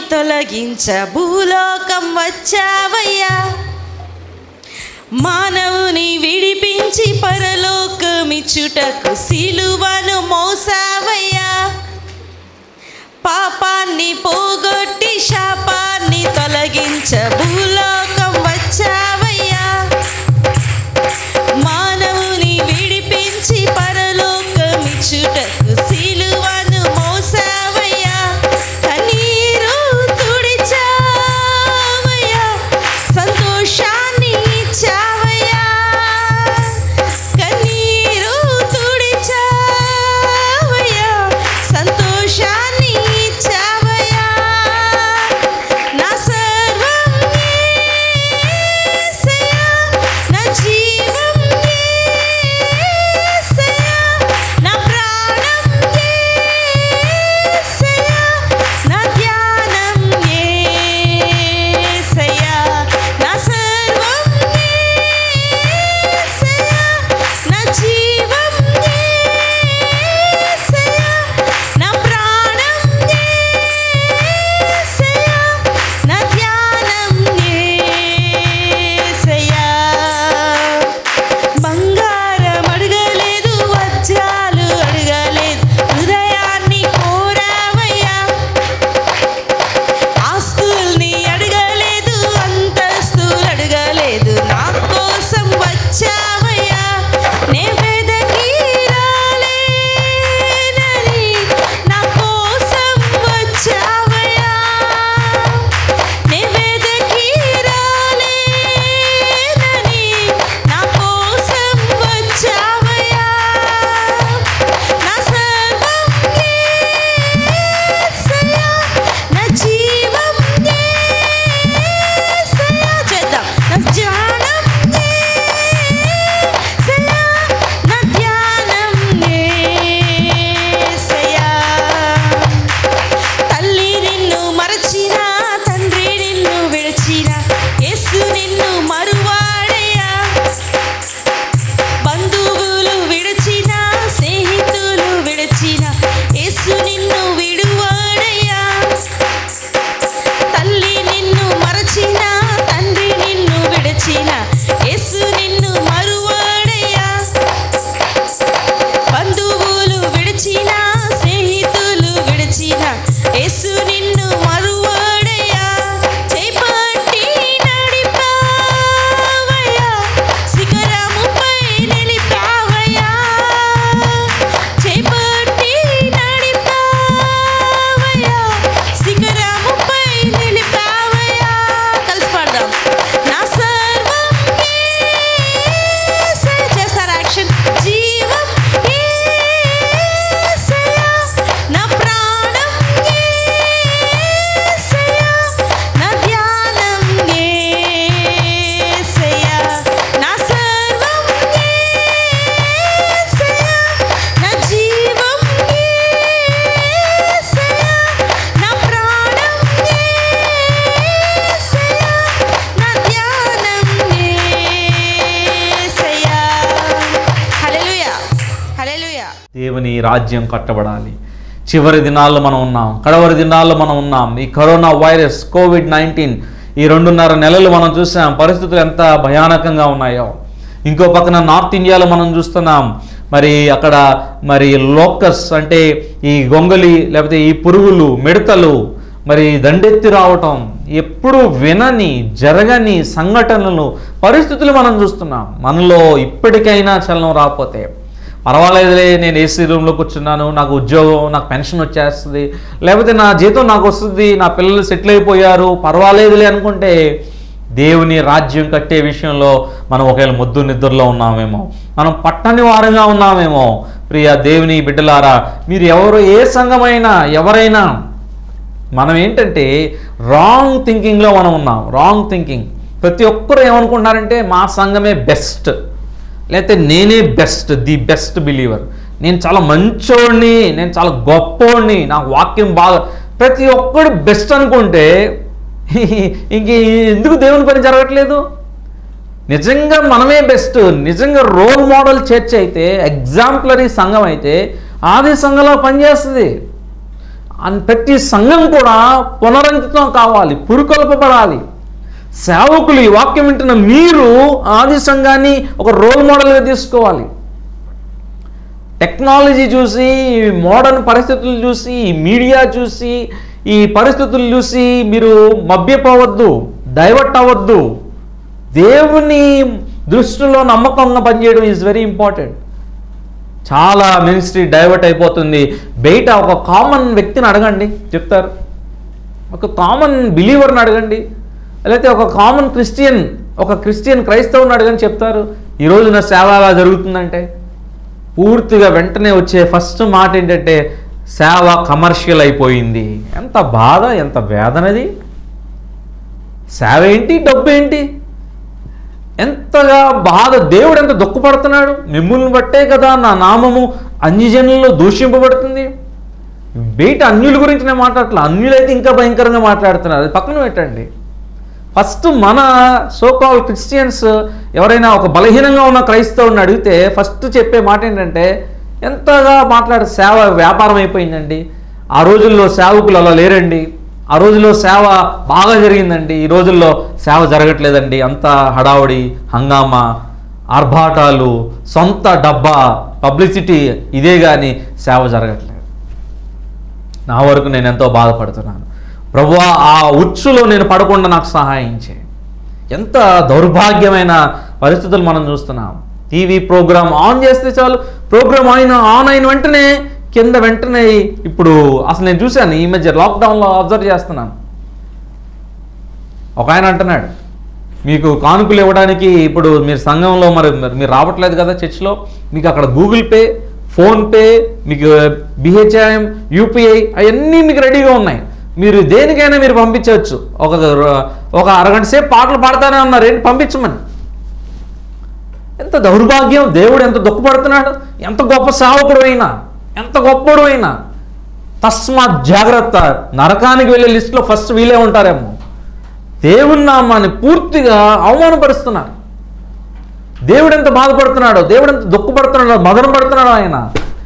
తొలగించ భూలోకం వచ్చావయ్యా మానవుని విడిపించి పరలోకమిచ్చుటకు సిలువను మోసావయ్యా పాపాన్ని పోగొట్టి శాపాన్ని తొలగించ భూలోకం వచ్చావయ్యా మానవుని విడిపించి పరలోకమిచ్చుటకు సిలువను మోసావయ్యా కన్నీరు తుడిచావయ్యా సంతోషాన్ని ఇచ్చావయ్యా కన్నీరు తుడిచావయ్యా సంతోషాన్ని ఇచ్చావయ్యా నా సర్వం యేసయ్యా నా జీవం యేసయ్యా నా ప్రాణం యేసయ్యా నా ధ్యానం యేసయ్యా నా సర్వం యేసయ్యా నా జీవం యేసయ్యా నా ప్రాణం యేసయ్యా నా ధ్యానం యేసయ్యా బంగారం అడగలేదు వజ్రాలు అడగలేదు హృదయాన్ని కోరావయ్యా ఆస్తుల్ని అడగలేదు అంతస్తులు అడగలేదు నా కోసం వచ్చావయ్యా నే వెదకి రాలేనని నా కోసం వచ్చావయ్యా నే వెదకి రాలేనని నా కోసం వచ్చావయ్యా నా సర్వం యేసయ్యా నా జీవం యేసయ్యా చేద్దాం నా ధ్యానం యేసయ్యా నా ధ్యానం యేసయ్యా తల్లి నిన్ను మరచిన తండ్రి నిన్ను విడిచిన యేసు నిన్ను మరువాడయ్యా బంధువులు విడిచిన స్నేహితులు విడిచిన యేసు నిన్ను విడువాడయ్యా తల్లి నిన్ను మరచిన తండ్రి నిన్ను విడిచిన యేసు నిన్ను మరువాడయ్యా బంధువులు విడిచిన స్నేహితులు విడిచిన యేసు నిన్ను మరువాడయ్యా చేపట్టి నడిపావయ్యా శిఖరముపై నిలిపావయ్యా చేపట్టి నడిపావయ్యా శిఖరముపై నిలిపావయ్యా కలిసి పాడదాం నా సర్వం యేసయ్య చేస్తారు యాక్షన్ జీవం యేసయ్య నా ప్రాణం యేసయ్య నా ధ్యానం యేసయ్య నా సర్వం యేసయ్య నా జీవం యేసయ్య నా ప్రాణం యేసయ్య నా ధ్యానం యేసయ్య హల్లెలూయా హల్లెలూయా దేవుని రాజ్యం కట్టబడాలి చివరి దినాల్లో మనం ఉన్నాం కడవరి దినాల్లో మనం ఉన్నాం ఈ కరోనా వైరస్ కోవిడ్ నైన్టీన్ ఈ రెండున్నర నెలలు మనం చూసాం పరిస్థితులు ఎంత భయానకంగా ఉన్నాయో ఇంకో పక్కన నార్త్ ఇండియాలో మనం చూస్తున్నాం మరి అక్కడ మరి లోకస్ అంటే ఈ గొంగలి లేకపోతే ఈ పురుగులు మిడతలు మరి దండెత్తి రావటం ఎప్పుడు వినని జరగని సంఘటనలు పరిస్థితులు మనం చూస్తున్నాం మనలో ఇప్పటికైనా చలనం రాకపోతే పర్వాలేదులే నేను ఏసీ రూమ్లో కూర్చున్నాను నాకు ఉద్యోగం నాకు పెన్షన్ వచ్చేస్తుంది లేకపోతే నా జీతం నాకు వస్తుంది నా పిల్లలు సెటిల్ అయిపోయారు పర్వాలేదులే అనుకుంటే దేవుని రాజ్యం కట్టే విషయంలో మనం ఒకవేళ ముద్దు నిద్రలో ఉన్నామేమో మనం పట్టని వారంగా ఉన్నామేమో ప్రియ దేవుని బిడ్డలారా మీరు ఎవరు ఏ సంఘమైనా ఎవరైనా మనం ఏంటంటే రాంగ్ థింకింగ్లో మనం ఉన్నాం రాంగ్ థింకింగ్ ప్రతి ఒక్కరు ఏమనుకుంటున్నారంటే మా సంఘమే బెస్ట్ లేకపోతే నేనే బెస్ట్ ది బెస్ట్ బిలీవర్ నేను చాలా మంచోడిని నేను చాలా గొప్పోడిని నాకు వాక్యం బాగా ప్రతి ఒక్కడు బెస్ట్ అనుకుంటే ఇంక ఎందుకు దేవుని పని జరగట్లేదు నిజంగా మనమే బెస్ట్ నిజంగా రోల్ మోడల్ చర్చ్ అయితే ఎగ్జాంపులరీ సంఘం అయితే ఆది సంఘంలో పనిచేస్తుంది అన్ ప్రతి సంఘం కూడా పునరంకితం కావాలి పురుకొల్పబడాలి సేవకులు ఈ వాక్యం వింటున్న మీరు ఆది సంఘాన్ని ఒక రోల్ మోడల్గా తీసుకోవాలి టెక్నాలజీ చూసి మోడర్న్ పరిస్థితులు చూసి ఈ మీడియా చూసి ఈ పరిస్థితులు చూసి మీరు మభ్యపోవద్దు డైవర్ట్ అవ్వద్దు దేవుని దృష్టిలో నమ్మకంగా పనిచేయడం ఈజ్ వెరీ ఇంపార్టెంట్ చాలా మినిస్ట్రీ డైవర్ట్ అయిపోతుంది బయట ఒక కామన్ వ్యక్తిని అడగండి చెప్తారు ఒక కామన్ బిలీవర్ని అడగండి లేకపోతే ఒక కామన్ క్రిస్టియన్ ఒక క్రిస్టియన్ క్రైస్తవుని అడగని చెప్తారు ఈ రోజున సేవ ఎలా జరుగుతుందంటే పూర్తిగా వెంటనే వచ్చే ఫస్ట్ మాట ఏంటంటే సేవ కమర్షియల్ అయిపోయింది ఎంత బాధ ఎంత వేదనది సేవ ఏంటి డబ్బు ఏంటి ఎంతగా బాధ దేవుడు ఎంత దుఃఖపడుతున్నాడు మిమ్మల్ని బట్టే కదా నా నామము అన్యజనుల్లో దూషింపబడుతుంది బయట అన్యుల గురించి నేను మాట్లాడట్లా అన్యులైతే ఇంకా భయంకరంగా మాట్లాడుతున్నారు అది పక్కన పెట్టండి ఫస్ట్ మన సోకాల్ క్రిస్టియన్స్ ఎవరైనా ఒక బలహీనంగా ఉన్న క్రైస్తవుని అడిగితే ఫస్ట్ చెప్పే మాట ఏంటంటే ఎంతగా మాట్లాడే సేవ వ్యాపారం అయిపోయిందండి ఆ రోజుల్లో సేవకులు అలా లేరండి ఆ రోజుల్లో సేవ బాగా జరిగిందండి ఈ రోజుల్లో సేవ జరగట్లేదండి అంతా హడావుడి హంగామా ఆర్భాటాలు సొంత డబ్బా పబ్లిసిటీ ఇదే కానీ సేవ జరగట్లేదు నా వరకు నేను ఎంతో బాధపడుతున్నాను ప్రభువా ఆ ఉచ్చులో నేను పడకుండా నాకు సహాయం చేయి ఎంత దౌర్భాగ్యమైన పరిస్థితులు మనం చూస్తున్నాం టీవీ ప్రోగ్రామ్ ఆన్ చేస్తే చాలు ప్రోగ్రామ్ అయిన ఆన్ అయిన వెంటనే కింద వెంటనే ఇప్పుడు అసలు నేను చూశాను ఈ మధ్య లాక్డౌన్లో అబ్జర్వ్ చేస్తున్నాను ఒక ఆయన అంటున్నాడు మీకు కానుకలు ఇవ్వడానికి ఇప్పుడు మీరు సంఘంలో మరి మరి మీరు రావట్లేదు కదా చర్చ్లో మీకు అక్కడ గూగుల్ పే ఫోన్పే మీకు బిహెచ్ఐఎం యూపీఐ అవన్నీ మీకు రెడీగా ఉన్నాయి మీరు దేనికైనా మీరు పంపించవచ్చు ఒక ఒక అరగంట సేపు పాటలు పాడతానే ఉన్నారు ఏంటి పంపించమని ఎంత దౌర్భాగ్యం దేవుడు ఎంత దుఃఖపడుతున్నాడు ఎంత గొప్ప సేవకుడు అయినా ఎంత గొప్పడు అయినా తస్మాత్ జాగ్రత్త నరకానికి వెళ్ళే లిస్టులో ఫస్ట్ వీలే ఉంటారేమో దేవుని నామాన్ని పూర్తిగా అవమానపరుస్తున్నారు దేవుడు ఎంత బాధపడుతున్నాడో దేవుడు ఎంత దుఃఖపడుతున్నాడో మదన పడుతున్నాడో ఆయన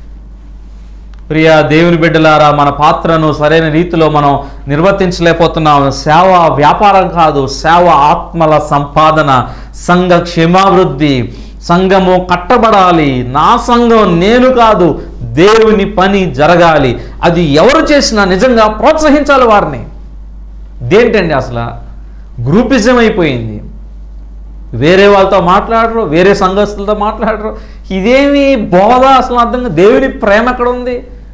ప్రియ దేవుని బిడ్డలారా మన పాత్రను సరైన రీతిలో మనం నిర్వర్తించలేకపోతున్నాం సేవ వ్యాపారం కాదు సేవ ఆత్మల సంపాదన సంఘ క్షేమాభివృద్ధి సంఘము కట్టబడాలి నా సంఘం నేను కాదు దేవుని పని జరగాలి అది ఎవరు చేసినా నిజంగా ప్రోత్సహించాలి వారిని దేంటండి అసలు గ్రూపిజం అయిపోయింది వేరే వాళ్ళతో మాట్లాడరు వేరే సంఘస్థులతో మాట్లాడరు ఇదేమి బోధ అసలు అర్థంగా దేవుని ప్రేమ ఎక్కడ ఉంది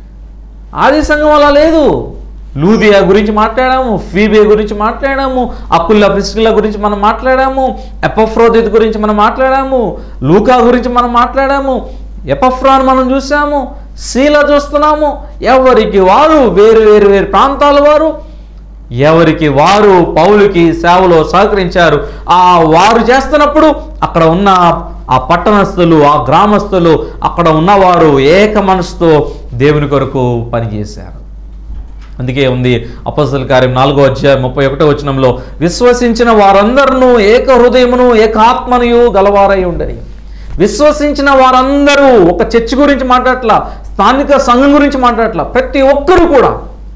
ఆది సంఘం అలా లేదు లూదియా గురించి మాట్లాడాము ఫీబే గురించి మాట్లాడాము అకుల్ల ప్రిస్కిల్ల గురించి మనం మాట్లాడాము ఎపఫ్రోదిత్ గురించి మనం మాట్లాడాము లూకా గురించి మనం మాట్లాడాము ఎపఫ్రాన్ మనం చూసాము శీల చూస్తున్నాము ఎవరికి వారు వేరు వేరు వేరు ప్రాంతాల వారు ఎవరికి వారు పౌలుకి సేవలో సహకరించారు ఆ వారు చేస్తున్నప్పుడు అక్కడ ఉన్న ఆ పట్టణస్థులు ఆ గ్రామస్తులు అక్కడ ఉన్నవారు ఏక మనసుతో దేవుని కొరకు పనిచేశారు అందుకే ఉంది అపస్సుల కార్యం నాలుగో అధ్యాయం ముప్పై ఒకటో వచనంలో విశ్వసించిన వారందరూ ఏక హృదయమును ఏకాత్మనియు గలవారై ఉండని విశ్వసించిన వారందరూ ఒక చర్చ్ గురించి మాట్లాడట్లా స్థానిక సంఘం గురించి మాట్లాడట్లా ప్రతి ఒక్కరూ కూడా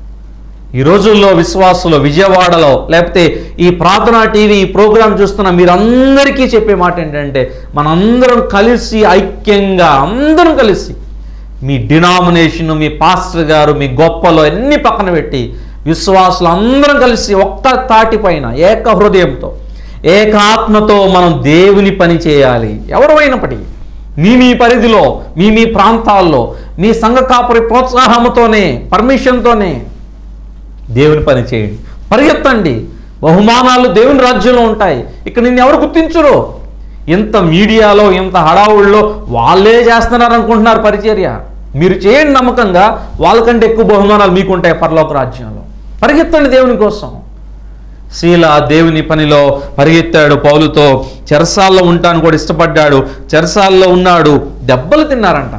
ఈ రోజుల్లో విశ్వాసులు విజయవాడలో లేకపోతే ఈ ప్రార్థనా టీవీ ఈ ప్రోగ్రాం చూస్తున్న మీరందరికీ చెప్పే మాట ఏంటంటే మనందరం కలిసి ఐక్యంగా అందరం కలిసి మీ డినామినేషన్ మీ పాస్టర్ గారు మీ గొప్పలో అన్ని పక్కన పెట్టి విశ్వాసులు అందరం కలిసి ఒక్క తాటి పైన ఏక హృదయంతో ఏకాత్మతో మనం దేవుని పని చేయాలి ఎవరు అయినప్పటికీ మీ మీ పరిధిలో మీ మీ ప్రాంతాల్లో మీ సంఘ కాపురి ప్రోత్సాహంతోనే పర్మిషన్తోనే దేవుని పని చేయండి పరిగెత్తండి బహుమానాలు దేవుని రాజ్యంలో ఉంటాయి ఇక్కడ నిన్ను ఎవరు గుర్తించరు ఇంత మీడియాలో ఇంత హడావుల్లో వాళ్ళే చేస్తున్నారు అనుకుంటున్నారు పరిచర్య మీరు చేయండి నమ్మకంగా వాళ్ళకంటే ఎక్కువ బహుమానాలు మీకు ఉంటాయి పరలోక రాజ్యంలో పరిగెత్తండి దేవుని కోసం శీల దేవుని పనిలో పరిగెత్తాడు పౌలుతో చెరసాల్లో ఉంటాను కూడా ఇష్టపడ్డాడు చెరసాల్లో ఉన్నాడు దెబ్బలు తిన్నారంట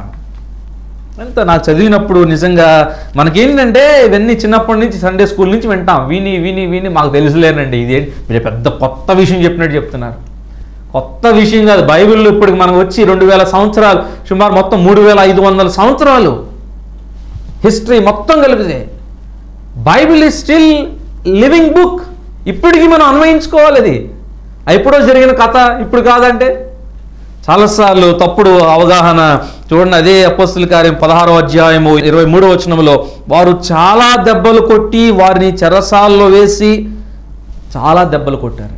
అంత నాకు చదివినప్పుడు నిజంగా మనకేంటంటే ఇవన్నీ చిన్నప్పటి నుంచి సండే స్కూల్ నుంచి వింటాం విని విని విని మాకు తెలుసులేనండి ఇదేంటి మీరు పెద్ద కొత్త విషయం చెప్పినట్టు చెప్తున్నారు కొత్త విషయం కాదు బైబిల్లో ఇప్పటికి మనకు వచ్చి రెండు వేల సంవత్సరాలు సుమారు మొత్తం మూడు వేల ఐదు వందల సంవత్సరాలు హిస్టరీ మొత్తం కలిపితే Bible is still living book ఇప్పటికీ మనం అన్వయించుకోవాలి అది ఎప్పుడో జరిగిన కథ ఇప్పుడు కాదంటే చాలాసార్లు తప్పుడు అవగాహన చూడండి అదే అపోస్తుల కార్యం పదహారో అధ్యాయము ఇరవై మూడో వచనంలో వారు చాలా దెబ్బలు కొట్టి వారిని చెరసాల్లో వేసి చాలా దెబ్బలు కొట్టారు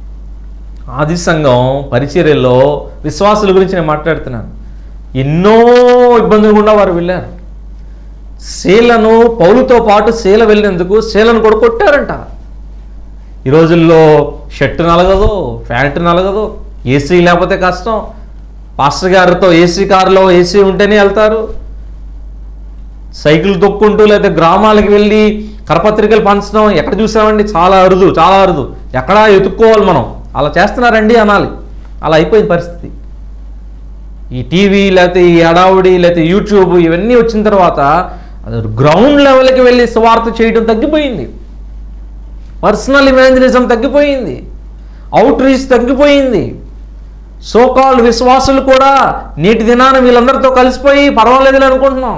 ఆది సంఘం పరిచర్యలో విశ్వాసుల గురించి నేను మాట్లాడుతున్నాను ఎన్నో ఇబ్బందులు గుండా వారు వెళ్ళారు శీలను పౌలుతో పాటు శీల వెళ్ళినందుకు శీలను కూడా కొట్టారంట ఈ రోజుల్లో షర్ట్ నలగదు ప్యాంటు నలగదు ఏసీ లేకపోతే కష్టం పాస్టర్ గారితో ఏసీ కారులో ఏసీ ఉంటేనే వెళ్తారు సైకిల్ తొక్కుంటూ లేదా గ్రామాలకు వెళ్ళి కరపత్రికలు పంచడం ఎక్కడ చూసామండి చాలా అరుదు చాలా అరుదు ఎక్కడా ఎత్తుక్కోవాలి మనం అలా చేస్తున్నారండి అనాలి అలా అయిపోయింది పరిస్థితి ఈ టీవీ లేకపోతే ఈ హడావుడి లేకపోతే యూట్యూబ్ ఇవన్నీ వచ్చిన తర్వాత గ్రౌండ్ లెవెల్కి వెళ్ళి స్వార్థ చేయడం తగ్గిపోయింది పర్సనల్ ఇమాంజలిజం తగ్గిపోయింది అవుట్ రీచ్ తగ్గిపోయింది సోకాల్ విశ్వాసులు కూడా నేటి దినాన వీళ్ళందరితో కలిసిపోయి పర్వాలేదులే అనుకుంటున్నాం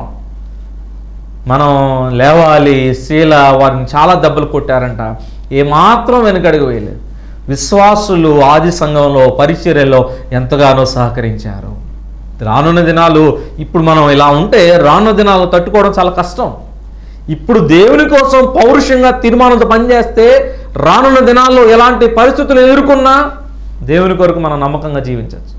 మనం లేవాలి శీల వారిని చాలా దెబ్బలు కొట్టారంట ఏమాత్రం వెనుకడుగు వేయలేదు విశ్వాసులు ఆది సంఘంలో పరిచర్యలో ఎంతగానో సహకరించారు రానున్న దినాలు ఇప్పుడు మనం ఇలా ఉంటే రానున్న దినాలు తట్టుకోవడం చాలా కష్టం ఇప్పుడు దేవుని కోసం పౌరుషంగా తీర్మానంతో పనిచేస్తే రానున్న దినాల్లో ఎలాంటి పరిస్థితులు ఎదుర్కొన్నా దేవుని కొరకు మనం నమ్మకంగా జీవించవచ్చు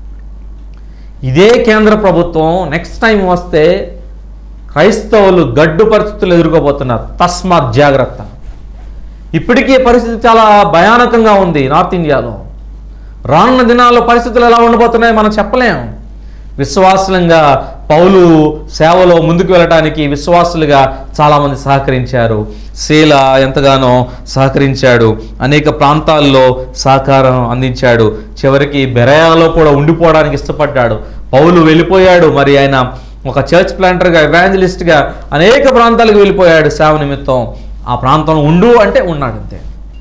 ఇదే కేంద్ర ప్రభుత్వం నెక్స్ట్ టైం వస్తే క్రైస్తవులు గడ్డు పరిస్థితులు ఎదుర్కోబోతున్నారు తస్మాత్ జాగ్రత్త ఇప్పటికీ పరిస్థితి చాలా భయానకంగా ఉంది నార్త్ ఇండియాలో రానున్న దినాల్లో పరిస్థితులు ఎలా ఉండబోతున్నాయో మనం చెప్పలేం విశ్వాసులంగా పౌలు సేవలో ముందుకు వెళ్ళటానికి విశ్వాసులుగా చాలామంది సహకరించారు శీల ఎంతగానో సహకరించాడు అనేక ప్రాంతాల్లో సహకారం అందించాడు చివరికి బెరయాలో కూడా ఉండిపోవడానికి ఇష్టపడ్డాడు పౌలు వెళ్ళిపోయాడు మరి ఆయన ఒక చర్చ్ ప్లాంటర్గా ఎవాంజలిస్ట్గా అనేక ప్రాంతాలకు వెళ్ళిపోయాడు సేవ నిమిత్తం ఆ ప్రాంతంలో ఉండు అంటే ఉన్నాడు అంతే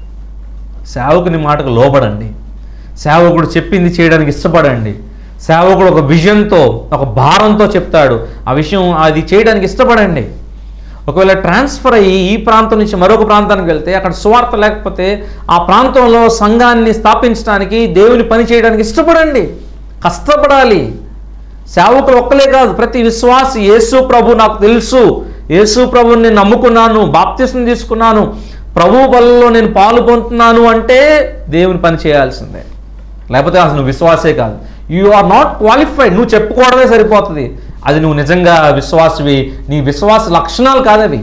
సేవకుని మాటకు లోబడండి సేవకుడు చెప్పింది చేయడానికి ఇష్టపడండి సేవకుడు ఒక విజన్తో ఒక భారంతో చెప్తాడు ఆ విషయం అది చేయడానికి ఇష్టపడండి ఒకవేళ ట్రాన్స్ఫర్ అయ్యి ఈ ప్రాంతం నుంచి మరొక ప్రాంతానికి వెళ్తే అక్కడ సువార్త లేకపోతే ఆ ప్రాంతంలో సంఘాన్ని స్థాపించడానికి దేవుని పని చేయడానికి ఇష్టపడండి కష్టపడాలి సేవకులు ఒక్కలే కాదు ప్రతి విశ్వాసి యేసు ప్రభు నాకు తెలుసు యేసు ప్రభుని నేను నమ్ముకున్నాను బాప్తిసం తీసుకున్నాను ప్రభు బలలో నేను పాలు పొందుతున్నాను అంటే దేవుని పని చేయాల్సిందే లేకపోతే అసలు నువ్వు విశ్వాసే కాదు యు ఆర్ నాట్ క్వాలిఫైడ్ నువ్వు చెప్పుకోవడమే సరిపోతుంది అది నువ్వు నిజంగా విశ్వాసవి నీ విశ్వాస లక్షణాలు కాదవి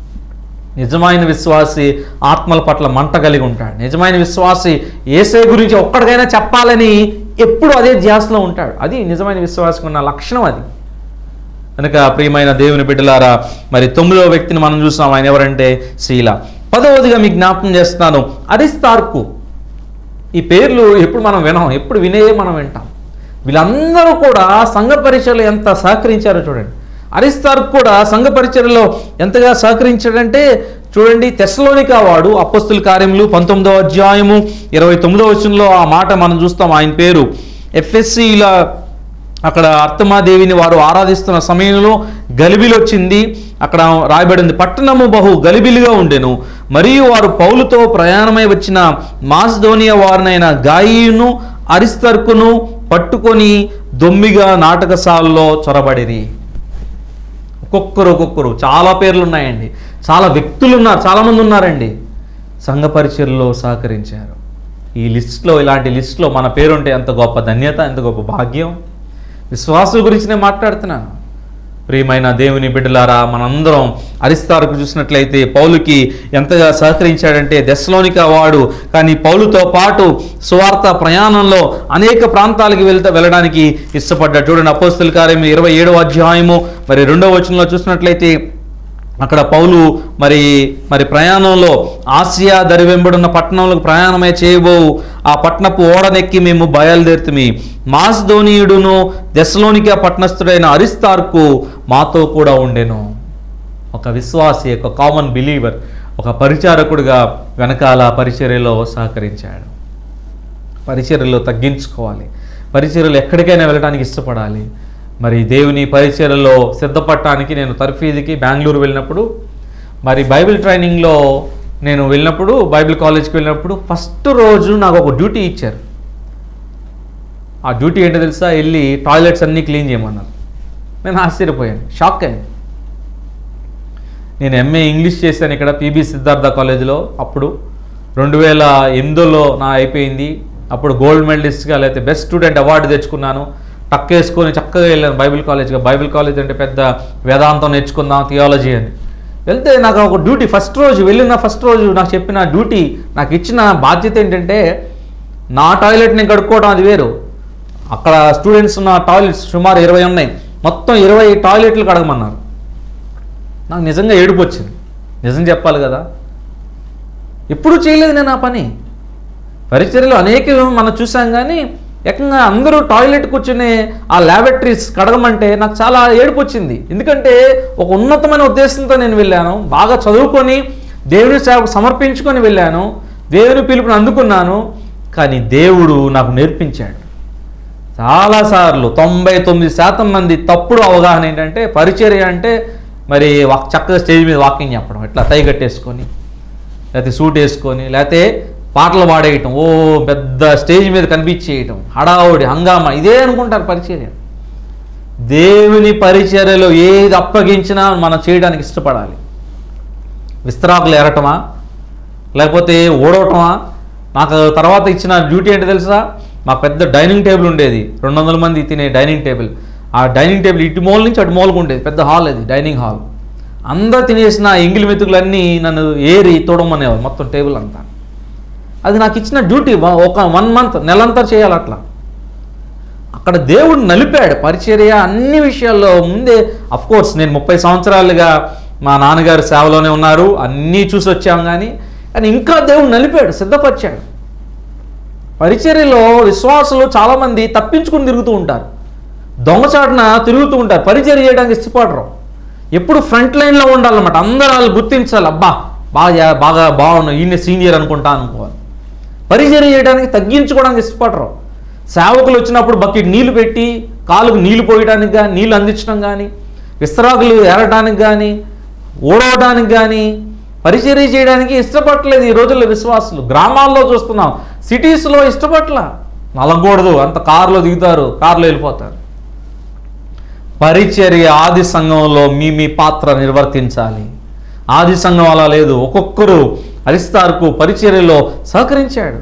నిజమైన విశ్వాసి ఆత్మల పట్ల మంట కలిగి ఉంటాడు నిజమైన విశ్వాసి ఏసే గురించి ఒక్కడికైనా చెప్పాలని ఎప్పుడు అదే ధ్యాసలో ఉంటాడు అది నిజమైన విశ్వాసం ఉన్న లక్షణం అది కనుక ప్రియమైన దేవుని బిడ్డలారా మరి తొమ్మిదవ వ్యక్తిని మనం చూసాం ఆయన ఎవరంటే శీల పదవదిగా మీకు జ్ఞాపకం చేస్తున్నాను అరిస్తార్కు ఈ పేర్లు ఎప్పుడు మనం వినాం ఎప్పుడు వినే మనం వింటాం వీళ్ళందరూ కూడా సంఘ పరిచయలో ఎంత సహకరించారో చూడండి అరిస్తార్కు కూడా సంఘ పరిచయలో ఎంతగా సహకరించాడంటే చూడండి తెస్సలోనికా వాడు అప్పస్తుల కార్యములు పంతొమ్మిదవ అధ్యాయము ఇరవై తొమ్మిదవ వచనంలో ఆ మాట మనం చూస్తాం ఆయన పేరు ఎఫ్ఎస్సిల అక్కడ అర్తమాదేవిని వారు ఆరాధిస్తున్న సమయంలో గలిబిలి వచ్చింది అక్కడ రాయబడింది పట్టణము బహు గలిబిలిగా ఉండెను మరియు వారు పౌలుతో ప్రయాణమై వచ్చిన మాస్ధోనియా వారినైన గాయిను అరిస్తర్కును పట్టుకొని దొమ్మిగా నాటకశాలలో చొరబడిరి ఒక్కొక్కరు ఒక్కొక్కరు చాలా పేర్లు ఉన్నాయండి చాలా వ్యక్తులు ఉన్నారు చాలామంది ఉన్నారండి సంఘ పరిచయలో సహకరించారు ఈ లిస్ట్లో ఇలాంటి లిస్ట్లో మన పేరుంటే ఎంత గొప్ప ధన్యత ఎంత గొప్ప భాగ్యం విశ్వాసుల గురించి నేను మాట్లాడుతున్నాను ప్రియమైన దేవుని బిడ్డలారా మనందరం అరిస్తారకు చూసినట్లయితే పౌలుకి ఎంతగా సహకరించాడంటే దశలోనిక వాడు కానీ పౌలుతో పాటు సువార్త ప్రయాణంలో అనేక ప్రాంతాలకు వెళ్తా వెళ్ళడానికి ఇష్టపడ్డాడు చూడండి అపోస్తుల కార్యం ఇరవై ఏడవ అధ్యాయము మరి రెండవ వచనంలో చూసినట్లయితే అక్కడ పౌలు మరి మరి ప్రయాణంలో ఆసియా దరి వెంబడున్న పట్టణంలోకి ప్రయాణమే చేయబో ఆ పట్టణపు ఓడనెక్కి మేము బయలుదేరుతుమి మాస్ధోనీయుడును దశలోనిక పట్టణస్థుడైన అరిస్తార్కు మాతో కూడా ఉండెను ఒక విశ్వాసి ఒక కామన్ బిలీవర్ ఒక పరిచారకుడిగా వెనకాల పరిచర్యలో సహకరించాడు పరిచర్యలో తగ్గించుకోవాలి పరిచర్యలు ఎక్కడికైనా వెళ్ళడానికి ఇష్టపడాలి మరి దేవుని పరిచర్యలో సిద్ధపడటానికి నేను తర్ఫీదికి బెంగళూరు వెళ్ళినప్పుడు మరి బైబిల్ ట్రైనింగ్లో నేను వెళ్ళినప్పుడు బైబిల్ కాలేజ్కి వెళ్ళినప్పుడు ఫస్ట్ రోజు నాకు ఒక డ్యూటీ ఇచ్చారు ఆ డ్యూటీ ఏంటో తెలుసా వెళ్ళి టాయిలెట్స్ అన్నీ క్లీన్ చేయమన్నారు నేను ఆశ్చర్యపోయాను షాక్ అయ్యాను నేను ఎంఏ ఇంగ్లీష్ చేశాను ఇక్కడ పీబీ సిద్ధార్థ కాలేజీలో అప్పుడు రెండు వేల ఎనిమిదిలో నా అయిపోయింది అప్పుడు గోల్డ్ మెడలిస్ట్గా లేకపోతే బెస్ట్ స్టూడెంట్ అవార్డు తెచ్చుకున్నాను టక్ వేసుకొని చక్కగా వెళ్ళాను బైబిల్ కాలేజ్గా బైబిల్ కాలేజ్ అంటే పెద్ద వేదాంతం నేర్చుకుందాం థియాలజీ అని వెళ్తే నాకు ఒక డ్యూటీ ఫస్ట్ రోజు వెళ్ళిన ఫస్ట్ రోజు నాకు చెప్పిన డ్యూటీ నాకు ఇచ్చిన బాధ్యత ఏంటంటే నా టాయిలెట్ నేను కడుక్కోవడం అది వేరు అక్కడ స్టూడెంట్స్ ఉన్న టాయిలెట్స్ సుమారు ఇరవై ఉన్నాయి మొత్తం ఇరవై టాయిలెట్లు కడగమన్నారు నాకు నిజంగా ఏడుపు వచ్చింది నిజం చెప్పాలి కదా ఎప్పుడూ చేయలేదు నేను ఆ పని పరిచర్యలు అనేక మనం చూసాం కానీ ఏకంగా అందరూ టాయిలెట్ కూర్చుని ఆ ల్యాబొరేటరీస్ కడగమంటే నాకు చాలా ఏడుపు వచ్చింది ఎందుకంటే ఒక ఉన్నతమైన ఉద్దేశంతో నేను వెళ్ళాను బాగా చదువుకొని దేవుని సేవకు సమర్పించుకొని వెళ్ళాను దేవుని పిలుపుని అందుకున్నాను కానీ దేవుడు నాకు నేర్పించాడు చాలాసార్లు తొంభై తొమ్మిది శాతం మంది తప్పుడు అవగాహన ఏంటంటే పరిచర్య అంటే మరి వాక్ చక్కగా స్టేజ్ మీద వాకింగ్ చెప్పడం ఇట్లా తై కట్టేసుకొని లేకపోతే సూట్ వేసుకొని లేకపోతే పాటలు పాడేయటం ఓ పెద్ద స్టేజ్ మీద కనిపించేయటం హడావుడి హంగామా ఇదే అనుకుంటారు పరిచర్య దేవుని పరిచర్యలో ఏది అప్పగించినా మనం చేయడానికి ఇష్టపడాలి విస్తరాకులు ఎరటమా లేకపోతే ఓడవటమా నాకు తర్వాత ఇచ్చిన డ్యూటీ ఏంటో తెలుసా మా పెద్ద డైనింగ్ టేబుల్ ఉండేది రెండు వందల మంది తినే డైనింగ్ టేబుల్ ఆ డైనింగ్ టేబుల్ ఇటు మూల నుంచి అటు మూలకు ఉండేది పెద్ద హాల్ అది డైనింగ్ హాల్ అందరూ తినేసిన ఎంగిలి మెతుకులన్నీ నన్ను ఏరి తోడమనేవారు మొత్తం టేబుల్ అంతా అది నాకు ఇచ్చిన డ్యూటీ ఒక వన్ మంత్ నెలంతా చేయాలి అట్లా అక్కడ దేవుడు నలిపాడు పరిచర్య అన్ని విషయాల్లో ముందే అఫ్ కోర్స్ నేను ముప్పై సంవత్సరాలుగా మా నాన్నగారు సేవలోనే ఉన్నారు అన్నీ చూసి వచ్చాం కానీ కానీ ఇంకా దేవుడు నలిపాడు సిద్ధపరిచాడు పరిచర్యలో విశ్వాసులు చాలామంది తప్పించుకుని తిరుగుతూ ఉంటారు దొంగచాటున తిరుగుతూ ఉంటారు పరిచర్య చేయడానికి ఇష్టపడరు ఎప్పుడు ఫ్రంట్ లైన్లో ఉండాలన్నమాట అందరూ వాళ్ళు గుర్తించాలి అబ్బా బాగా చే- బాగా బాగున్నావు ఈయన సీనియర్ అనుకుంటా అనుకోవాలి పరిచర్య చేయడానికి తగ్గించుకోవడానికి ఇష్టపడరు సేవకులు వచ్చినప్పుడు బకెట్ నీళ్లు పెట్టి కాలుకు నీళ్లు పోయడానికి కానీ నీళ్లు అందించడం కానీ విస్తరాకులు ఏరడానికి కానీ ఓడవడానికి కానీ పరిచర్య చేయడానికి ఇష్టపడట్లేదు ఈ రోజుల్లో విశ్వాసులు గ్రామాల్లో చూస్తున్నాం సిటీస్లో ఇష్టపట్ల నలగకూడదు అంత కారులో దిగుతారు కారులో వెళ్ళిపోతారు పరిచర్య ఆది సంఘంలో మీ మీ పాత్ర నిర్వర్తించాలి ఆది సంఘం అలా లేదు ఒక్కొక్కరు అరిస్తార్కు పరిచర్యలో సహకరించాడు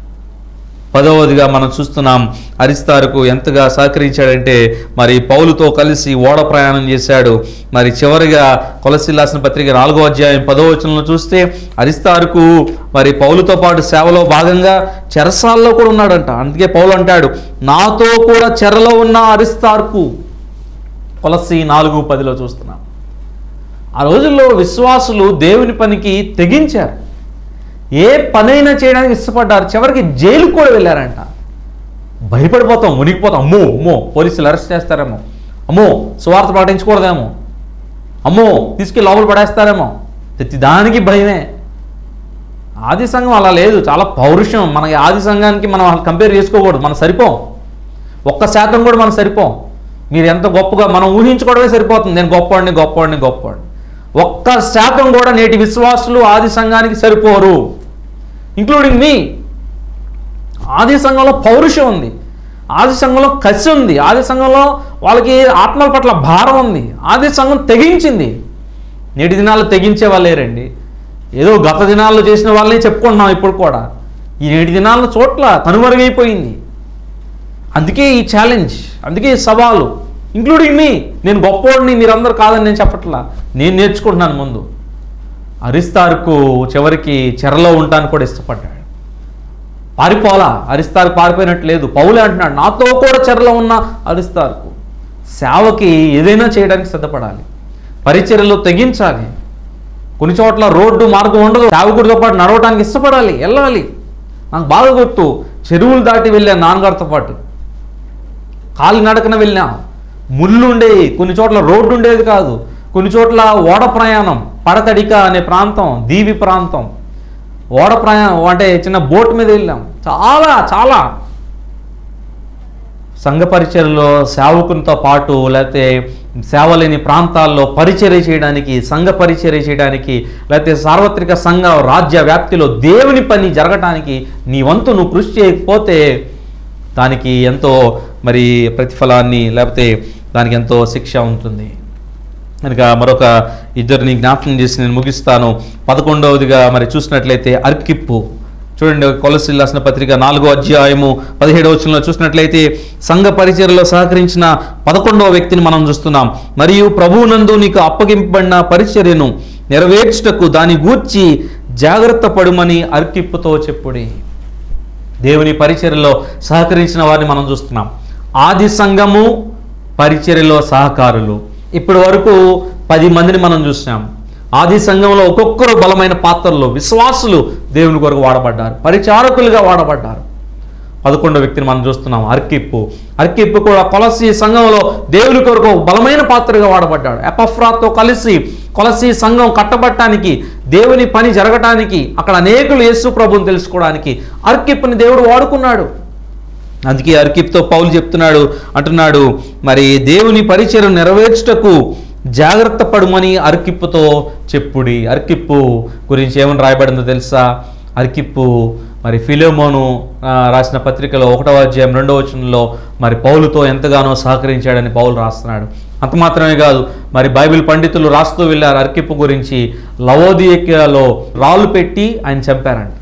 పదవదిగా మనం చూస్తున్నాం అరిస్తారుకు ఎంతగా సహకరించాడంటే మరి పౌలుతో కలిసి ఓడ ప్రయాణం చేశాడు మరి చివరిగా కొలసిల్లాసిన పత్రిక నాలుగో అధ్యాయం పదవ వచనంలో చూస్తే అరిస్తారుకు మరి పౌలుతో పాటు సేవలో భాగంగా చెరసాల్లో కూడా ఉన్నాడంట అందుకే పౌలు అంటాడు నాతో కూడా చెరలో ఉన్న అరిస్తార్కు కొలసి నాలుగు పదిలో చూస్తున్నాం ఆ రోజుల్లో విశ్వాసులు దేవుని పనికి తెగించారు ఏ పనైనా చేయడానికి ఇష్టపడ్డారు చివరికి జైలుకు కూడా వెళ్ళారంట భయపడిపోతాం మునిగిపోతాం అమ్మో అమ్మో పోలీసులు అరెస్ట్ చేస్తారేమో అమ్మో సువార్త ప్రకటించకూడదేమో అమ్మో తీసుకెళ్ళి లోపల పడేస్తారేమో ప్రతి దానికి భయమే ఆది సంఘం అలా లేదు చాలా పౌరుషం మనకి ఆది సంఘానికి మనం కంపేర్ చేసుకోకూడదు మనం సరిపోం ఒక్క శాతం కూడా మనం సరిపోం మీరు ఎంత గొప్పగా మనం ఊహించుకోవడమే సరిపోతుంది నేను గొప్పవాడిని గొప్పవాడిని గొప్పవాడిని ఒక్క శాతం కూడా నేటి విశ్వాసులు ఆది సంఘానికి సరిపోరు ఇంక్లూడింగ్ మీ ఆది సంఘంలో పౌరుషం ఉంది ఆది సంఘంలో కసి ఉంది ఆది సంఘంలో వాళ్ళకి ఆత్మల పట్ల భారం ఉంది ఆది సంఘం తెగించింది నేటి దినాల్లో తెగించే వాళ్ళేరండి ఏదో గత దినాల్లో చేసిన వాళ్ళని చెప్పుకుంటున్నాం ఇప్పుడు కూడా ఈ నేటి దినాల్లో చోట్ల కనుమరుగైపోయింది అందుకే ఈ ఛాలెంజ్ అందుకే ఈ సవాలు ఇంక్లూడింగ్ మీ నేను గొప్పవాడిని మీరందరూ కాదని నేను చెప్పట్లా నేను నేర్చుకుంటున్నాను ముందు అరిస్తార్కు చివరికి చెరలో ఉంటాను కూడా ఇష్టపడ్డాడు పారిపోలా అరిస్తార్ పారిపోయినట్టు లేదు పౌలే అంటున్నాడు నాతో కూడా చెరలో ఉన్న అరిస్తార్కు సేవకి ఏదైనా చేయడానికి సిద్ధపడాలి పరిచర్యలో తెగించాలి కొన్ని చోట్ల రోడ్డు మార్గం ఉండదు సేవకుడితో పాటు నడవడానికి ఇష్టపడాలి వెళ్ళాలి నాకు బాగా గుర్తు చెరువులు దాటి వెళ్ళాను నాన్నగారితో పాటు కాలి నడకన వెళ్ళాం ముళ్ళు ఉండేవి కొన్ని చోట్ల రోడ్డు ఉండేది కాదు కొన్ని చోట్ల ఓడ ప్రయాణం పడతడిక అనే ప్రాంతం దీవి ప్రాంతం ఓడ ప్రయాణం అంటే చిన్న బోట్ మీద వెళ్ళాం చాలా చాలా సంఘ పరిచర్లో సేవకునితో పాటు లేకపోతే సేవ లేని ప్రాంతాల్లో పరిచర్య చేయడానికి సంఘ పరిచర్య చేయడానికి లేకపోతే సార్వత్రిక సంఘ రాజ్య వ్యాప్తిలో దేవుని పని జరగటానికి నీ వంతు నువ్వు కృషి చేయకపోతే దానికి ఎంతో మరి ప్రతిఫలాన్ని లేకపోతే దానికి ఎంతో శిక్ష ఉంటుంది కనుక మరొక ఇద్దరిని జ్ఞాపకం చేసి నేను ముగిస్తాను పదకొండవదిగా మరి చూసినట్లయితే అర్కిప్పు చూడండి కొలసి రాసిన పత్రిక నాలుగో అధ్యాయము పదిహేడవ వచనంలో చూసినట్లయితే సంఘ పరిచయలో సహకరించిన పదకొండవ వ్యక్తిని మనం చూస్తున్నాం మరియు ప్రభువునందు నీకు అప్పగింపబడిన పరిచర్యను నెరవేర్చుటకు దాని గూర్చి జాగ్రత్త పడుమని అర్కిప్పుతో చెప్పుడి దేవుని పరిచర్యలో సహకరించిన వారిని మనం చూస్తున్నాం ఆది సంఘము పరిచర్యలో సహకారులు ఇప్పటి వరకు పది మందిని మనం చూసాం ఆది సంఘంలో ఒక్కొక్కరు బలమైన పాత్రలు విశ్వాసులు దేవుని కొరకు వాడబడ్డారు పరిచారకులుగా వాడబడ్డారు పదకొండో వ్యక్తిని మనం చూస్తున్నాం అర్కిప్పు అర్కిప్పు కూడా కొలసి సంఘంలో దేవుని కొరకు ఒక బలమైన పాత్రగా వాడబడ్డాడు ఎపఫ్రాతో కలిసి కొలసి సంఘం కట్టబట్టడానికి దేవుని పని జరగటానికి అక్కడ అనేకులు యేసు ప్రభుని తెలుసుకోవడానికి అర్కిప్పుని దేవుడు వాడుకున్నాడు అందుకే అర్కిప్తో పౌలు చెప్తున్నాడు అంటున్నాడు మరి దేవుని పరిచయం నెరవేర్చుటకు జాగ్రత్త పడుమని అర్కిప్పుతో చెప్పుడి అర్కిప్పు గురించి ఏమని రాయబడిందో తెలుసా అర్కిప్పు మరి ఫిలోమోను ఆ, రాసిన పత్రికలో ఒకటవ అధ్యాయం రెండవ వచనంలో మరి పౌలుతో ఎంతగానో సహకరించాడని పౌలు రాస్తున్నాడు అంత మాత్రమే కాదు మరి బైబిల్ పండితులు రాస్తూ వెళ్ళారు అర్కిప్పు గురించి లవోదియలో రాళ్ళు పెట్టి ఆయన చంపారంట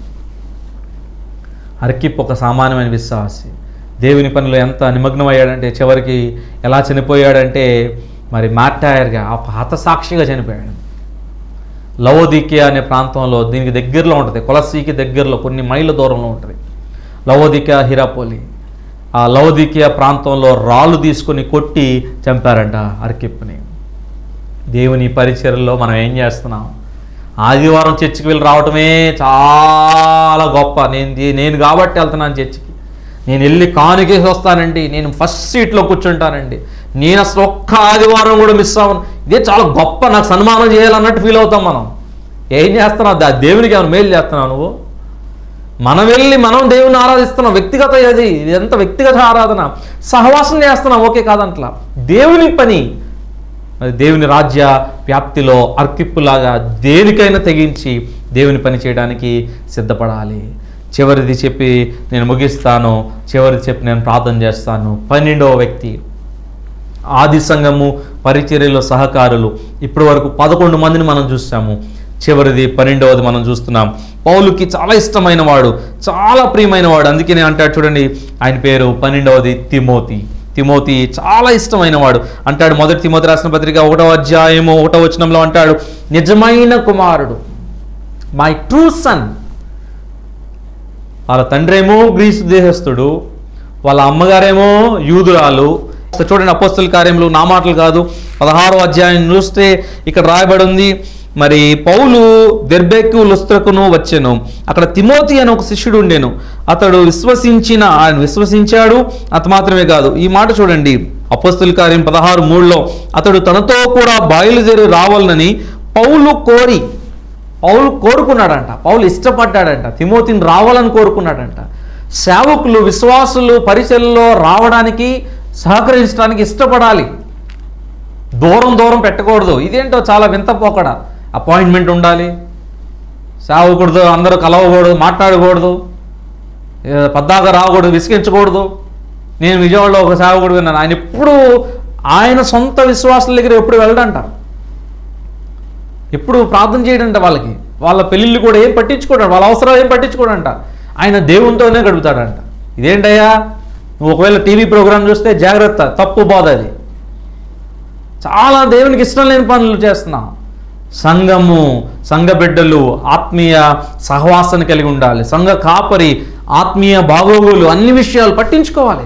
అర్కిప్ ఒక సామాన్యమైన విశ్వాసి దేవుని పనిలో ఎంత నిమగ్నమయ్యాడంటే చివరికి ఎలా చనిపోయాడంటే మరి మార్టాయర్గా ఆ హతసాక్షిగా చనిపోయాడు లవోదికియా అనే ప్రాంతంలో దీనికి దగ్గరలో ఉంటుంది కొలసీకి దగ్గరలో కొన్ని మైళ్ళ దూరంలో ఉంటుంది లవోదికియా హిరాపోలి ఆ లవోదికియా ప్రాంతంలో రాళ్ళు తీసుకొని కొట్టి చంపారంట అర్కిప్ని దేవుని పరిచర్లో మనం ఏం చేస్తున్నాం ఆదివారం చర్చికి వెళ్ళి రావటమే చాలా గొప్ప నేను దీ- నేను కాబట్టి వెళ్తున్నాను చర్చికి నేను వెళ్ళి కానుకేసి వస్తానండి నేను ఫస్ట్ సీట్లో కూర్చుంటానండి నేను అసలు ఒక్క ఆదివారం కూడా మిస్ అవ్వను ఇదే చాలా గొప్ప నాకు సన్మానం చేయాలన్నట్టు ఫీల్ అవుతాం మనం ఏం చేస్తున్నావు దా దేవునికి ఏమైనా మేలు చేస్తున్నావు నువ్వు మనం వెళ్ళి మనం దేవుని ఆరాధిస్తున్నాం వ్యక్తిగత అది ఇది ఎంత వ్యక్తిగత ఆరాధన సహవాసం చేస్తున్నాం ఓకే కాదంట్లా దేవుని పని మరి దేవుని రాజ్య వ్యాప్తిలో అర్కిప్పులాగా దేనికైనా తెగించి దేవుని పని చేయడానికి సిద్ధపడాలి చివరిది చెప్పి నేను ముగిస్తాను చివరిది చెప్పి నేను ప్రార్థన చేస్తాను పన్నెండవ వ్యక్తి ఆది సంఘము పరిచర్యలో సహకారులు ఇప్పటి వరకు పదకొండు మందిని మనం చూసాము చివరిది పన్నెండవది మనం చూస్తున్నాం పౌలుకి చాలా ఇష్టమైన వాడు చాలా ప్రియమైన వాడు అందుకనే అంటాడు చూడండి ఆయన పేరు పన్నెండవది తిమోతి తిమోతి చాలా ఇష్టమైన వాడు అంటాడు మొదటి తిమోతి రాసిన పత్రిక ఒకటో అధ్యాయము ఒకటో వచనంలో అంటాడు నిజమైన కుమారుడు మై ట్రూ సన్ వాళ్ళ తండ్రేమో గ్రీసు దేశస్థుడు వాళ్ళ అమ్మగారేమో యూదురాలు సో చూడండి అపోస్తుల కార్యములు నా మాటలు కాదు పదహారో అధ్యాయం చూస్తే ఇక్కడ రాయబడి ఉంది మరి పౌలు దెర్బెక్కు లుస్త్రకును వచ్చెను అక్కడ తిమోతి అని ఒక శిష్యుడు ఉండేను అతడు విశ్వసించిన ఆయన విశ్వసించాడు అంత మాత్రమే కాదు ఈ మాట చూడండి అపోస్తుల కార్యం పదహారు మూడులో అతడు తనతో కూడా బయలుదేరి రావాలని పౌలు కోరి పౌలు కోరుకున్నాడంట పౌలు ఇష్టపడ్డాడంట తిమోతిని రావాలని కోరుకున్నాడంట సేవకులు విశ్వాసులు పరిచయల్లో రావడానికి సహకరించడానికి ఇష్టపడాలి దూరం దూరం పెట్టకూడదు ఇదేంటో చాలా వింత పోకడ అపాయింట్మెంట్ ఉండాలి సేవకూడదు అందరూ కలవకూడదు మాట్లాడకూడదు ఏ, పద్దాక రాకూడదు విసిగించకూడదు నేను విజయవాడలో ఒక సేవకుడు విన్నాను ఆయన ఎప్పుడు ఆయన సొంత విశ్వాసుల దగ్గర ఎప్పుడు వెళ్ళడంట ఎప్పుడు ప్రార్థన చేయడంట వాళ్ళకి వాళ్ళ పెళ్ళిళ్ళు కూడా ఏం పట్టించుకోడంట వాళ్ళ అవసరాలు ఏం పట్టించుకోడంట ఆయన దేవునితోనే గడుపుతాడంట ఇదేంటయ్యా నువ్వు ఒకవేళ టీవీ ప్రోగ్రాం చూస్తే జాగ్రత్త తప్పు బాధ అది చాలా దేవునికి ఇష్టం లేని పనులు చేస్తున్నాం సంఘము సంఘ బిడ్డలు ఆత్మీయ సహవాసాన్ని కలిగి ఉండాలి సంఘ కాపరి ఆత్మీయ బాగోగులు అన్ని విషయాలు పట్టించుకోవాలి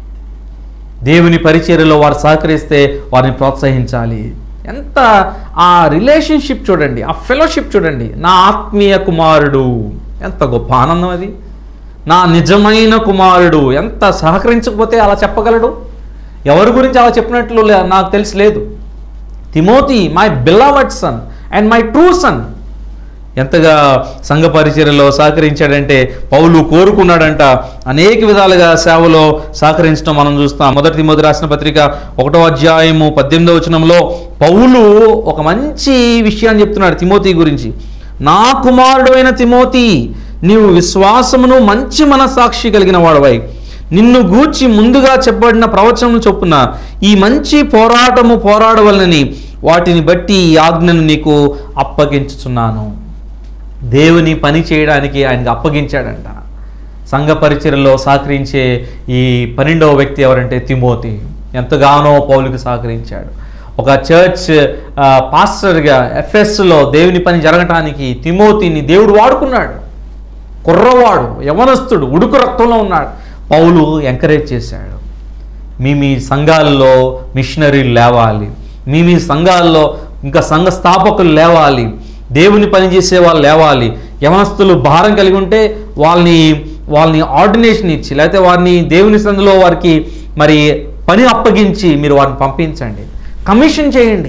దేవుని పరిచర్యలో వారు సహకరిస్తే వారిని ప్రోత్సహించాలి ఎంత ఆ రిలేషన్షిప్ చూడండి ఆ ఫెలోషిప్ చూడండి నా ఆత్మీయ కుమారుడు ఎంత గొప్ప ఆనందం అది నా నిజమైన కుమారుడు ఎంత సహకరించకపోతే అలా చెప్పగలడు ఎవరి గురించి అలా చెప్పినట్లు లే- నాకు తెలిసి లేదు Timothy my beloved son and my true son ఎంతగా సంఘ పరిచర్యలో సహకరించాడంటే పౌలు కోరుకున్నాడంట అనేక విధాలుగా సేవలో సహకరించడం మనం చూస్తాం మొదటి తిమోతి రాసిన పత్రిక ఒకటో అధ్యాయము పద్దెనిమిదో వచనంలో పౌలు ఒక మంచి విషయాన్ని చెప్తున్నాడు తిమోతి గురించి నా కుమారుడు అయిన తిమోతి నీవు విశ్వాసమును మంచి మనసాక్షి కలిగిన వాడవై నిన్ను గూర్చి ముందుగా చెప్పబడిన ప్రవచనం చొప్పున ఈ మంచి పోరాటము పోరాడవలనని వాటిని బట్టి ఈ ఆజ్ఞను నీకు అప్పగించుచున్నాను దేవుని పని చేయడానికి ఆయనకు అప్పగించాడంట సంఘ పరిచర్యలో సహకరించే ఈ పన్నెండవ వ్యక్తి ఎవరంటే తిమోతి ఎంతగానో పౌలుకి సహకరించాడు ఒక చర్చ్ ఆ, పాస్టర్గా ఎఫ్ఎస్లో దేవుని పని జరగటానికి తిమోతిని దేవుడు వాడుకున్నాడు కుర్రవాడు యవనస్తుడు ఉడుకు రక్తంలో ఉన్నాడు పౌలు ఎంకరేజ్ చేశాడు మీ మీ సంఘాల్లో మిషనరీలు లేవాలి మీ మీ సంఘాల్లో ఇంకా సంఘ స్థాపకులు లేవాలి దేవుని పని చేసే వాళ్ళు లేవాలి యవనస్తులు భారం కలిగి ఉంటే వాళ్ళని వాళ్ళని ఆర్డినేషన్ ఇచ్చి లేకపోతే వారిని దేవుని సందులో వారికి మరి పని అప్పగించి మీరు వారిని పంపించండి కమిషన్ చేయండి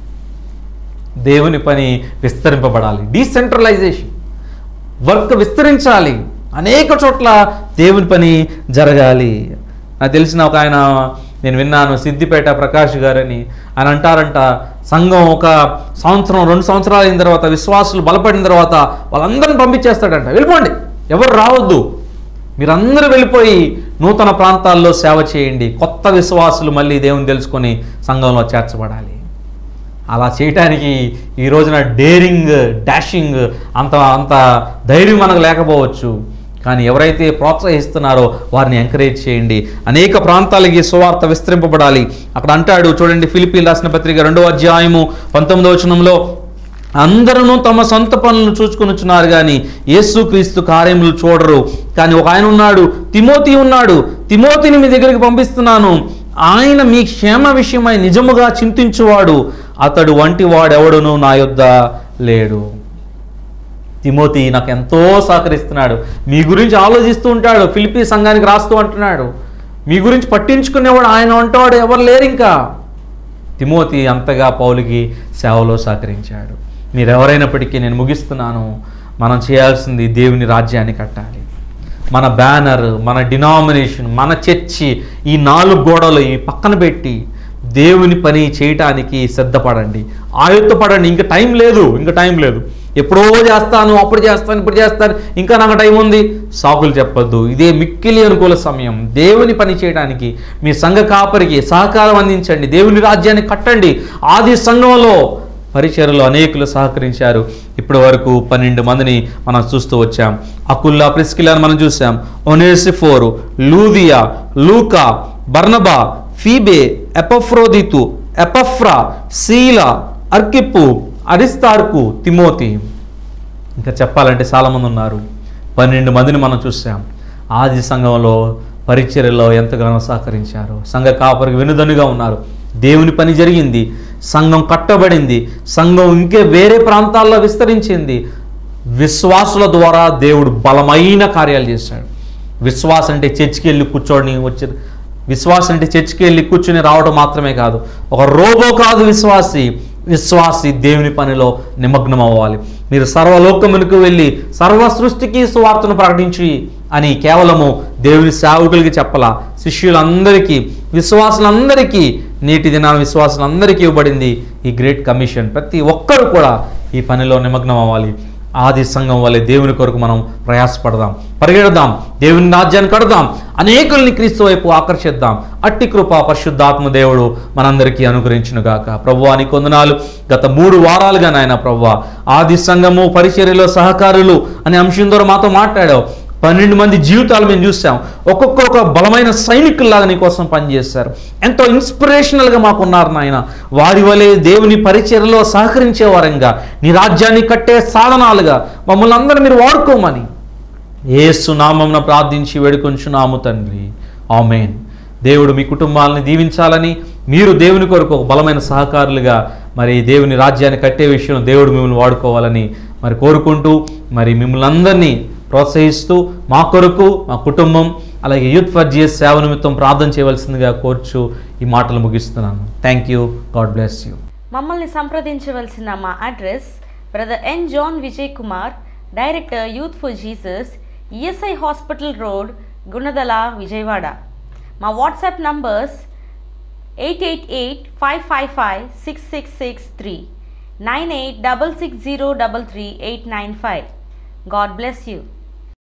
దేవుని పని విస్తరింపబడాలి డీసెంట్రలైజేషన్ వర్క్ విస్తరించాలి అనేక చోట్ల దేవుని పని జరగాలి నాకు తెలిసిన ఒక ఆయన నేను విన్నాను సిద్దిపేట ప్రకాష్ గారని ఆయన అంటారంట సంఘం ఒక సంవత్సరం రెండు సంవత్సరాలు అయిన తర్వాత విశ్వాసులు బలపడిన తర్వాత వాళ్ళందరిని పంపించేస్తాడంట వెళ్ళిపోండి ఎవరు రావద్దు మీరందరూ వెళ్ళిపోయి నూతన ప్రాంతాల్లో సేవ చేయండి కొత్త విశ్వాసులు మళ్ళీ దేవుని తెలుసుకొని సంఘంలో చేర్చబడాలి అలా చేయటానికి ఈ రోజున డేరింగ్ డాషింగ్ అంత అంత ధైర్యం మనకు లేకపోవచ్చు కానీ ఎవరైతే ప్రోత్సహిస్తున్నారో వారిని ఎంకరేజ్ చేయండి అనేక ప్రాంతాలకి సువార్త విస్తరింపబడాలి అక్కడ అంటాడు చూడండి ఫిలిపీన్ రాసిన పత్రిక రెండో అధ్యాయము పంతొమ్మిదో వచనంలో అందరూ తమ సొంత పనులను చూసుకొనుచున్నారు కానీ యేసుక్రీస్తు కార్యములు చూడరు కానీ ఒక ఆయన ఉన్నాడు తిమోతి ఉన్నాడు తిమోతిని మీ దగ్గరికి పంపిస్తున్నాను ఆయన మీ క్షేమ విషయమై నిజముగా చింతించువాడు అతడు వంటి వాడెవడును నా యొద్ద లేడు తిమోతి నాకు ఎంతో సహకరిస్తున్నాడు మీ గురించి ఆలోచిస్తూ ఉంటాడు ఫిలిపి సంఘానికి రాస్తూ అంటున్నాడు మీ గురించి పట్టించుకునేవాడు ఆయన అంటాడు ఎవరు లేరు ఇంకా తిమోతి అంతగా పౌలుకి సేవలో సహకరించాడు మీరు ఎవరైనప్పటికీ నేను ముగిస్తున్నాను మనం చేయాల్సింది దేవుని రాజ్యాన్ని కట్టాలి మన బ్యానర్ మన డినామినేషన్ మన చర్చి ఈ నాలుగు గోడలు ఈ పక్కన పెట్టి దేవుని పని చేయటానికి సిద్ధపడండి ఆయుత్తపడండి ఇంకా టైం లేదు ఇంకా టైం లేదు ఎప్పుడో చేస్తాను అప్పుడు చేస్తాను ఇప్పుడు చేస్తాను ఇంకా నాకు టైం ఉంది సాకులు చెప్పొద్దు ఇదే మిక్కిలి అనుకూల సమయం దేవుని పని చేయడానికి మీ సంఘ కాపరికి సహకారం అందించండి దేవుని రాజ్యాన్ని కట్టండి ఆది సంఘంలో పరిచయలో అనేకులు సహకరించారు ఇప్పటి వరకు పన్నెండు మందిని మనం చూస్తూ వచ్చాం అకుల్లా ప్రిస్కిలాని మనం చూసాం ఒనేసిఫోరు లూదియా లూకా బర్నబా ఫీబే ఎపఫ్రోదితు ఎపఫ్రా శీల అర్కిప్పు అరిస్తార్కు తిమోతి ఇంకా చెప్పాలంటే చాలామంది ఉన్నారు పన్నెండు మందిని మనం చూసాం ఆది సంఘంలో పరిచర్యలో ఎంతగానో సహకరించారు సంఘ కాపరికి వెనుదనుగా ఉన్నారు దేవుని పని జరిగింది సంఘం కట్టబడింది సంఘం ఇంకే వేరే ప్రాంతాల్లో విస్తరించింది విశ్వాసుల ద్వారా దేవుడు బలమైన కార్యాలు చేశాడు విశ్వాసం అంటే చర్చికి వెళ్ళి కూర్చోని వచ్చి విశ్వాసం అంటే చర్చికి వెళ్ళి కూర్చుని రావడం మాత్రమే కాదు ఒక రోబో కాదు విశ్వాసి విశ్వాసి దేవుని పనిలో నిమగ్నం అవ్వాలి మీరు సర్వలోకమునికి వెళ్ళి సర్వ సృష్టికి సువార్తను ప్రకటించి అని కేవలము దేవుని సేవకులకి చెప్పలా శిష్యులందరికీ విశ్వాసులందరికీ నేటి దినాల విశ్వాసులందరికీ ఇవ్వబడింది ఈ గ్రేట్ కమిషన్ ప్రతి ఒక్కరు కూడా ఈ పనిలో నిమగ్నం అవ్వాలి ఆది సంఘం వల్లే దేవుని కొరకు మనం ప్రయాసపడదాం పరిగెడదాం దేవుని రాజ్యాన్ని కడదాం అనేకుల్ని క్రీస్తు వైపు ఆకర్షిద్దాం అట్టి కృప పరిశుద్ధాత్మ దేవుడు మనందరికీ అనుగ్రహించునుగాక ప్రభువాని కొందనాలు గత మూడు వారాలుగా నాయన ప్రభువా ఆది సంఘము పరిచర్యలో సహకారులు అనే అంశం ద్వారా మాతో మాట్లాడావు పన్నెండు మంది జీవితాలు మేము చూసాం ఒక్కొక్క ఒక బలమైన సైనికుల్లాగా నీ కోసం పనిచేస్తారు ఎంతో ఇన్స్పిరేషనల్గా మాకు ఉన్నారు నాయన వారి వలె దేవుని పరిచర్యలో సహకరించే వారంగా నీ రాజ్యాన్ని కట్టే సాధనాలుగా మమ్మల్ని అందరూ మీరు వాడుకోమని ఏసు నామమున ప్రార్థించి వేడుకొంచున్నాము తండ్రి ఆమెన్ దేవుడు మీ కుటుంబాలని దీవించాలని మీరు దేవుని కొరకు ఒక బలమైన సహకారులుగా మరి దేవుని రాజ్యాన్ని కట్టే విషయం దేవుడు మిమ్మల్ని వాడుకోవాలని మరి కోరుకుంటూ మరి మిమ్మల్ని అందరినీ ప్రోత్సహిస్తూ మా కొరకు మా కుటుంబం అలాగే యూత్ ఫర్ జిఎస్ సేవ నిమిత్తం ప్రార్థన చేయవలసిందిగా కోర్చు ఈ మాటలు ముగిస్తున్నాను thank you God bless you మమ్మల్ని సంప్రదించవలసిన మా address brother N John Vijay Kumar director youth for Jesus ESI hospital road Gunadala Vijayawada మా WhatsApp numbers eight eight eight five five five six six six three nine eight double six zero double three eight nine five God bless you